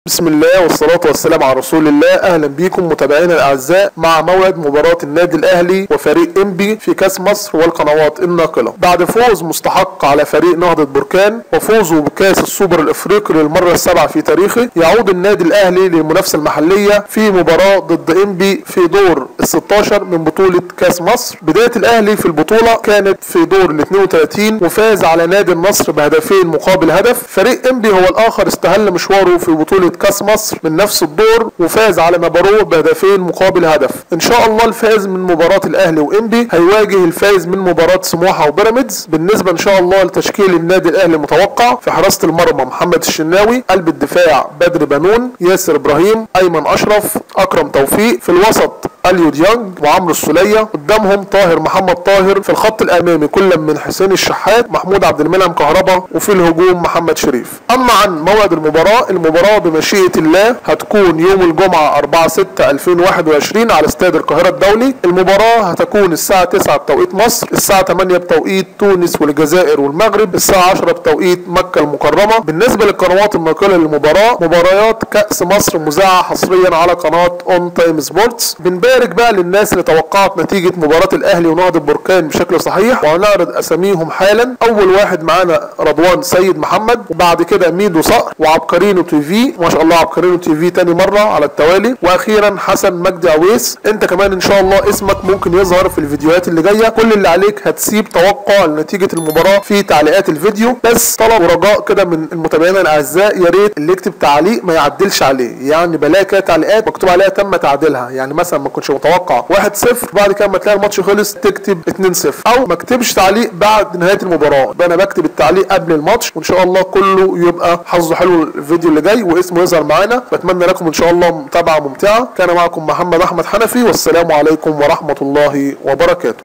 بسم الله والصلاة والسلام على رسول الله أهلا بكم متابعينا الأعزاء مع موعد مباراة النادي الأهلي وفريق إنبي في كأس مصر والقنوات الناقلة بعد فوز مستحق على فريق نهضة بركان وفوزه بكأس السوبر الإفريقي للمرة السابعة في تاريخه يعود النادي الأهلي للمنافسة المحلية في مباراة ضد إنبي في دور ال 16 من بطولة كأس مصر بداية الأهلي في البطولة كانت في دور ال 32 وفاز على نادي النصر بهدفين مقابل هدف فريق إنبي هو الآخر استهل مشواره في بطولة كاس مصر من نفس الدور وفاز على نابارو بهدفين مقابل هدف ان شاء الله الفائز من مباراة الاهلي وانبي هيواجه الفائز من مباراة سموحة وبيراميدز بالنسبة ان شاء الله لتشكيل النادي الاهلي المتوقع في حراسة المرمى محمد الشناوي قلب الدفاع بدر بنون ياسر ابراهيم ايمن اشرف اكرم توفيق في الوسط اليو ديانج وعمرو السوليه قدامهم طاهر محمد طاهر في الخط الامامي كل من حسين الشحات محمود عبد المنعم كهربا وفي الهجوم محمد شريف اما عن موعد المباراه المباراه بمشيئه الله هتكون يوم الجمعه 4 6 2021 على استاد القاهره الدولي المباراه هتكون الساعه 9 بتوقيت مصر الساعه 8 بتوقيت تونس والجزائر والمغرب الساعه 10 بتوقيت مكه المكرمه بالنسبه للقنوات الناقله للمباراه مباريات كاس مصر مذاعه حصريا على قناه اون تايم سبورتس بنبارك بقى للناس اللي توقعت نتيجه مباراه الاهلي ونهضه بركان بشكل صحيح وهنعرض اساميهم حالا اول واحد معانا رضوان سيد محمد وبعد كده ميدو صقر وعبقرينو تي في ما شاء الله عبقرينو تي في تاني مره على التوالي واخيرا حسن مجدي عويس انت كمان ان شاء الله اسمك ممكن يظهر في الفيديوهات اللي جايه كل اللي عليك هتسيب توقع لنتيجه المباراه في تعليقات الفيديو بس طلب ورجاء كده من المتابعين الاعزاء يا ريت اللي يكتب تعليق ما يعدلش عليه يعني بلاقي كده تعليقات مكتوب عليها تم تعديلها يعني مثلا ما كنتش متوقع 1-0 بعد كده ما تلاقي الماتش خلص تكتب 2-0 او ما اكتبش تعليق بعد نهايه المباراه يبقى انا بكتب التعليق قبل الماتش وان شاء الله كله يبقى حظه حلو الفيديو اللي جاي واسمه يظهر معانا بتمنى لكم ان شاء الله متابعه ممتعه كان معكم محمد احمد حنفي والسلام عليكم ورحمه الله وبركاته